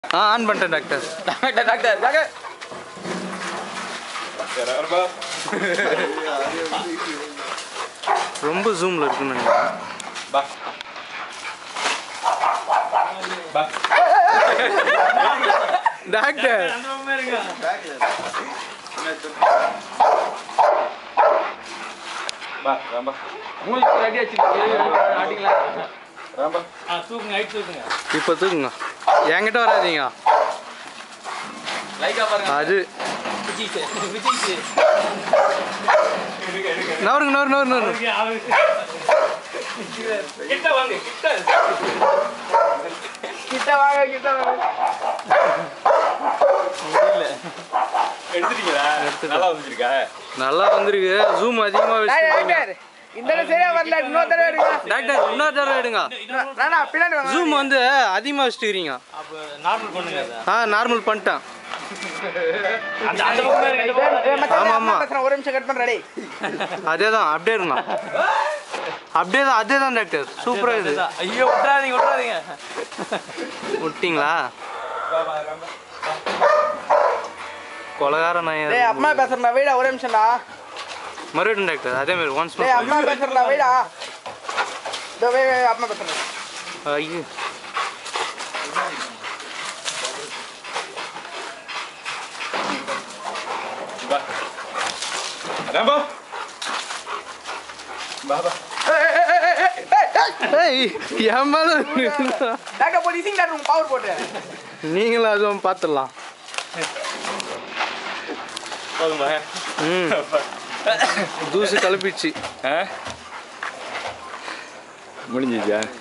ஆ on பண்ணிட்டேன் doctor doctor doctor doctor ரொம்ப ஜூமில் இருக்குன்னு நினைக்கிறேன் பா பா டாக்டர் பா ராம்பா மூஞ்சி ரெடி வச்சுட்டு ஆட்டிக்கலாம் ராம்பா ஆ தூக்குங்க ஹைட் தூக்குங்க இப்போ தூக்குங்க என்கிட்ட வராதீங்க லைக்கா பாருங்க அது விஜய் சார் விஜய் சார் நவருங்க நவரு நவரு நவரு கிட்ட வாங்க கிட்ட கிட்ட வாங்க கிட்ட வாங்க எடுத்துட்டீங்களா நல்லா வந்துருக்கா நல்லா வந்திருக்கு ஜூம் அதிகமாக வச்சுருக்கீங்க டாக்டர் இந்த தடவை சரியா வரல இன்னொரு தடவை எடுங்க டாக்டர் இன்னொரு தடவை எடுங்க நானா பின்னாடி வாங்க ஜூம் வந்து அதிகமாக வச்சுக்கிறீங்க அப்ப நார்மல் பண்ணுங்க அதை ஆ நார்மல் பண்ணிட்டேன் அந்த அந்த பக்கம் ரெண்டு பக்கம் ஏய், மச்சான், ஆமா, அம்மா ஆமா. பேசுறேன், ஒரு நிமிஷம் கட் பண்றேன் டேய் அதே தான் அப்படியே இருங்க அப்படியே தான் அதே தான் டாக்டர் சூப்பராக இது ஐயோ விட்றாதீங்க விட்றாதீங்க விட்டீங்களா கொலகார நாயம் டேய் அம்மா பேசுறேன் வீடா ஒரு நிமிஷம்டா மறுபடியும் டாக்டர் அதே மாதிரி ஒன்ஸ் டேய் அம்மா பேசுறேன் வீடா இதோ வே வே, அம்மா பேசுறேன் ஐயோ ராம்பா பாபா ஏய் என் மேல டாக்டர் போய் இசிங் டாக்டர் பவர் போட்டு நீங்களும் அதுவும் பார்த்துடலாம் போதுமா ம் தூசு கலப்பிடுச்சு முடிஞ்சிச்சா